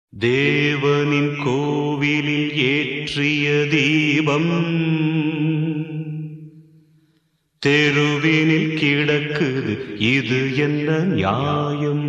தேவனின் கோவிலில் ஏற்றிய தீபம் தெருவினில் கிடக்குது இது என்ன நியாயம்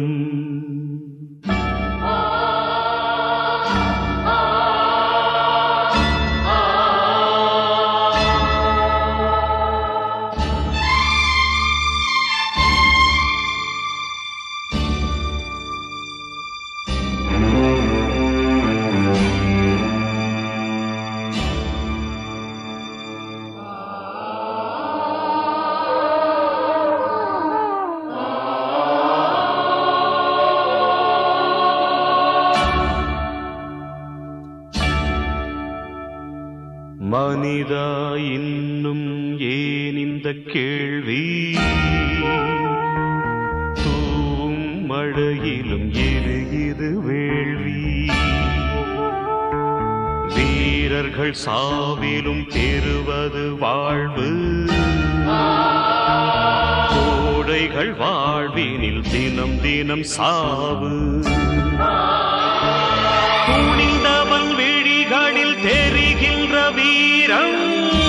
மனிதா இன்னும் ஏன் இந்த கேள்வி தூம் மழையிலும் இது இது வேள்வி வீரர்கள் சாவிலும் பெறுவது வாழ்வு கோடைகள் வாழ்வினில் தினம் தினம் சாவு குனிந்தவன் விழிகளில் தெரிகின்ற வீரம்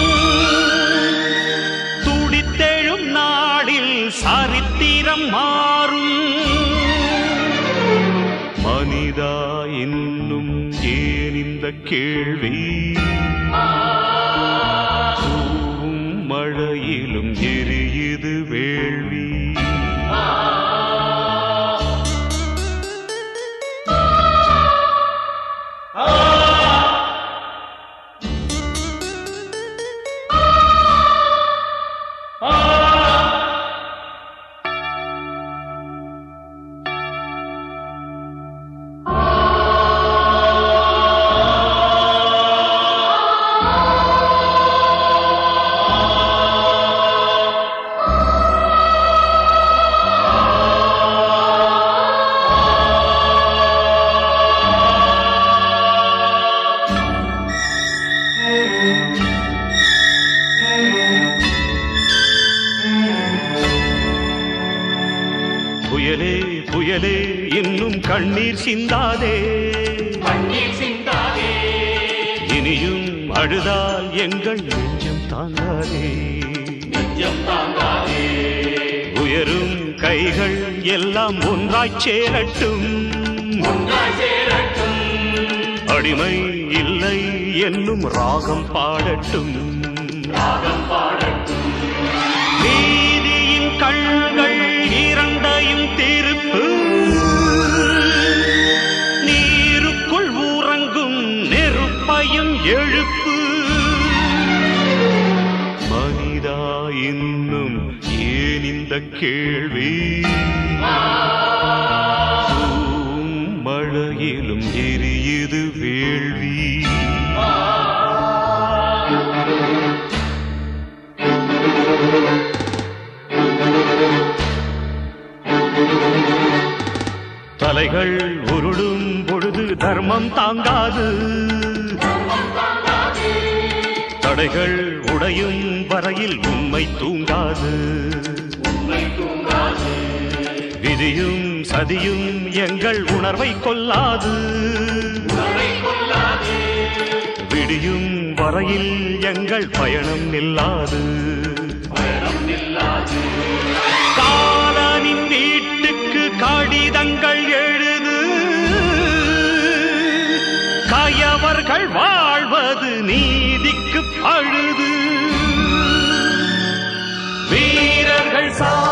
துடித்தெழும் நாளில் சரித்திரம் மாறும் மனிதா இன்னும் ஏன் இந்த கேள்வி தூவும் மழையிலும் எரியுது வேள்வி புயலே புயலே இன்னும் கண்ணீர் சிந்தாதே கண்ணீர் சிந்தாதே இனியும் அழுதால் எங்கள் நெஞ்சம் தாங்காதே நெஞ்சம் தாங்காதே உயரும் கைகள் எல்லாம் ஒன்றாய்ச் சேரட்டும் ஒன்றாய் சேரட்டும் அடிமை இல்லை என்னும் ராகம் பாடட்டும் ராகம் பாடட்டும் நீதியின் கண்கள் இரண்டையும் திருப்பு நீருக்குள் ஊறங்கும் நெருப்பையும் எழுப்பு மனிதா இன்னும் ஏன் இந்த கேள்வி தூம் மழையிலும் எரியுது வேள்வி தலைகள் உருளும் பொழுது தர்மம் தாங்காது தடைகள் உடையும் வரையில் உண்மை தூங்காது உண்மை தூங்காது விதியும் சதியும் எங்கள் உணர்வை கொல்லாது உணர்வை கொள்ளாது விடியும் வரையில் எங்கள் பயணம் நில்லாது பயணம் நில்லாது காலனின் வீட்டுக்கு கடிதங்கள் எழுது கயவர்கள் வாழ்வது நீதிக்கு பழுது வீரர்கள் சா